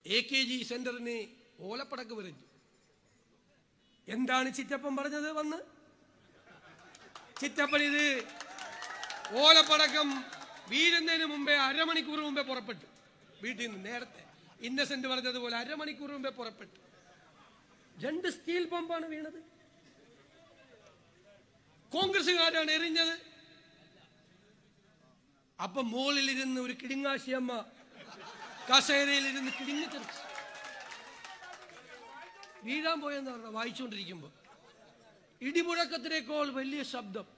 A K G സെന്ററിന് ഓലപ്പടക്ക് വരച്ചു എന്താണ് ചിറ്റപ്പൻ പറഞ്ഞത് വന്ന് ചിറ്റപ്പൻ ഇത് ഓലപ്പടക്കം വീഴുന്നതിന് മുമ്പേ അരമണിക്കൂർ മുമ്പേ പുറപ്പെട്ടു വീട്ടിൽ നിന്ന് നേരത്തെ ഇന്നസെന്റ് പറഞ്ഞതുപോലെ അരമണിക്കൂർ മുമ്പേ പുറപ്പെട്ടു രണ്ട് സ്റ്റീൽ ബോംബാണ് വീണത് കോൺഗ്രസുകാരാണ് എറിഞ്ഞത് അപ്പൊ മുകളിലിരുന്ന് ഒരു കിടിങ്ങാശിയമ്മ കസേരയിലിരുന്ന് കിടിങ്ങിത്തെറിച്ചു വീഴാൻ പോയെന്ന് പറഞ്ഞ വായിച്ചുകൊണ്ടിരിക്കുമ്പോൾ ഇടിമുഴക്കത്തിനേക്കാൾ വലിയ ശബ്ദം